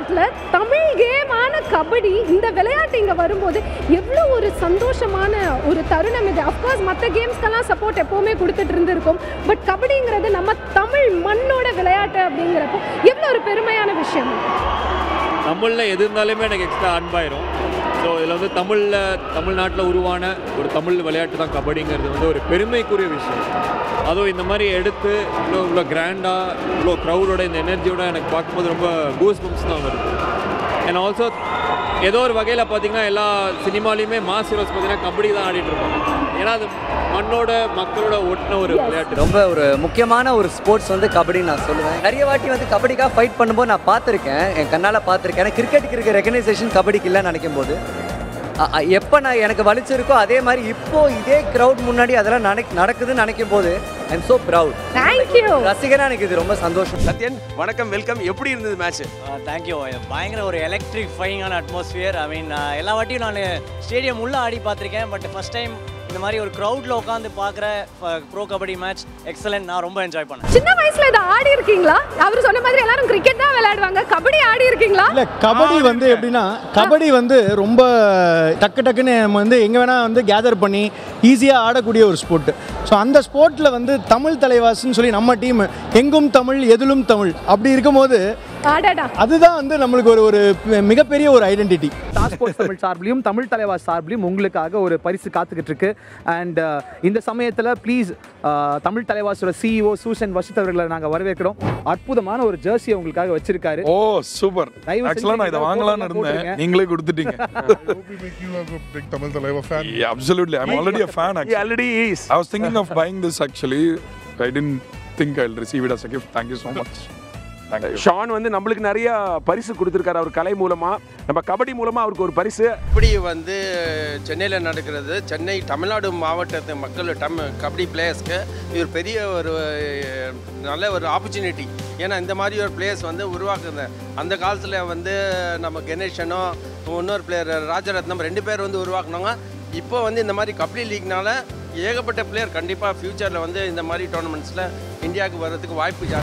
தமிழ்நாட்டில் தமிழ் கேமான கபடி இந்த விளையாட்டு இங்கே வரும்போது எவ்வளோ ஒரு சந்தோஷமான ஒரு தருணம் இது அஃப்கோர்ஸ் மற்ற கேம்ஸ்க்கெல்லாம் சப்போர்ட் எப்போவுமே கொடுத்துட்டு இருந்திருக்கும் பட் கபடிங்கிறது நம்ம தமிழ் மண்ணோட விளையாட்டு அப்படிங்கிறப்போ எவ்வளோ ஒரு பெருமையான விஷயம் இது. தமிழில் எது இருந்தாலுமே எனக்கு எக்ஸ்ட்ரா அன்பாயிரும் ஸோ இதில் வந்து தமிழில் தமிழ்நாட்டில் உருவான ஒரு தமிழ் விளையாட்டு தான் கபடிங்கிறது வந்து ஒரு பெருமைக்குரிய விஷயம் அதுவும் இந்த மாதிரி எடுத்து இவ்வளோ இவ்வளோ கிராண்டாக இவ்வளோ க்ரௌடோட இந்த எனர்ஜியோட எனக்கு பார்க்கும்போது ரொம்ப கூஸ் பம்ப்ஸ் தான் வருது அண்ட் ஆல்சோ ஏதோ ஒரு வகையில் பார்த்தீங்கன்னா எல்லா சினிமாலையுமே மாஸ் ஹீரோஸ் பார்த்தீங்கன்னா கபடி தான் ஆடிட்டு இருப்பாங்க ஏன்னா அது மண்ணோட மக்களோட ஒட்டின ஒரு விளையாட்டு ரொம்ப ஒரு முக்கியமான ஒரு ஸ்போர்ட்ஸ் வந்து கபடி நான் சொல்லுவேன் நிறைய வாட்டி வந்து கபடிக்காக ஃபைட் பண்ணும்போது நான் பார்த்துருக்கேன் என் கண்ணால் பார்த்துருக்கேன் ஏன்னா கிரிக்கெட்டுக்கு இருக்க ரெகனைசேஷன் கபடிக்கு இல்லைன்னு நினைக்கும் போது எப்போ நான் எனக்கு வலிச்சிருக்கோ அதே மாதிரி இப்போ இதே க்ரௌட் முன்னாடி அதெல்லாம் நடக் நடக்குதுன்னு நினைக்கும் போது I am so proud Thank you. ரசிகனா எனக்கு இது ரொம்ப சந்தோஷம் சத்யன் வணக்கம் வெல்கம் எப்படி இருந்தது மேட்ச் தேங்க்யூ பயங்கர ஒரு எலக்ட்ரிக் ஃபைங்கான அட்மாஸ்ஃபியர் ஐ மீன் எல்லா வாட்டியும் நான் ஸ்டேடியம் உள்ள ஆடி பார்த்துருக்கேன் பட் ஃபர்ஸ்ட் டைம் இந்த மாதிரி ஒரு க்ரௌடில் உட்காந்து பார்க்குற ப்ரோ கபடி மேட்ச் எக்ஸலன்ட் நான் ரொம்ப என்ஜாய் பண்ணேன் சின்ன வயசுல இதை ஆடி இருக்கீங்களா அவர் சொன்ன மாதிரி எல்லாரும் கிரிக்கெட் தான் விளையாடுவாங்க கபடி ஆடி இருக்கீங்களா இல்ல கபடி வந்து எப்படின்னா கபடி வந்து ரொம்ப டக்கு டக்குன்னு நம்ம வந்து எங்கே வேணால் வந்து கேதர் பண்ணி ஈஸியாக ஆடக்கூடிய ஒரு ஸ்போர்ட் ஸோ அந்த ஸ்போர்ட்டில் வந்து தமிழ் தலைவாசுன்னு சொல்லி நம்ம டீம் எங்கும் தமிழ் எதிலும் தமிழ் அப்படி இருக்கும்போது ஆடாடா அதுதான் வந்து நம்மளுக்கு ஒரு ஒரு மிகப்பெரிய ஒரு ஐடென்டிட்டி ஸ்டார் ஸ்போர்ட்ஸ் தமிழ் சார்பிலையும் தமிழ் தலைவாஸ் சார்பிலையும் உங்களுக்காக ஒரு பரிசு காத்துக்கிட்டு இருக்கு அண்ட் இந்த சமயத்தில் ப்ளீஸ் தமிழ் தலைவாஸோட சிஇஓ சூசன் வஷித் அவர்களை நாங்கள் வரவேற்கிறோம் அற்புதமான ஒரு ஜெர்சியை உங்களுக்காக வச்சிருக்காரு ஓ சூப்பர் தயவு செஞ்சு ஆக்சுவலா நான் இதை நீங்க வாங்கலாம்னு போட்டுருங்க. இருந்தேன் நீங்களே கொடுத்துட்டீங்க Tamil Talaiva fan. Yeah, absolutely i'm already a fan actually already is i was thinking of buying this actually i didn't think i'll receive it as a gift thank you so much thank you Shaan வந்து நம்மளுக்கு நிறைய பரிசு கொடுத்துருக்காரு அவர் கலை மூலமா நம்ம கபடி மூலமா அவருக்கு ஒரு பரிசு கபடி வந்து சென்னையில் நடக்கிறது சென்னை தமிழ்நாடு மாவட்டத்து மக்கள் டம் கபடி பிளேயர்ஸ்க்கு இது ஒரு பெரிய ஒரு அஹ், நல்ல ஒரு ஆப்பர்ச்சுனிட்டி ஏன்னா இந்த மாதிரி ஒரு பிளேயர்ஸ் வந்து உருவாக்குது அந்த காலத்தில் வந்து நம்ம கணேசனும் இன்னொரு பிளேயர் ராஜரத்னம் ரெண்டு பேர் வந்து உருவாக்குனாங்க இப்போ வந்து இந்த மாதிரி கபடி லீக்னால ஏகப்பட்ட பிளேயர் கண்டிப்பாக ஃப்யூச்சரில் வந்து இந்த மாதிரி டோர்னமெண்ட்ஸில் இந்தியாவுக்கு வர்றதுக்கு வாய்ப்பு ஜாஸ்தி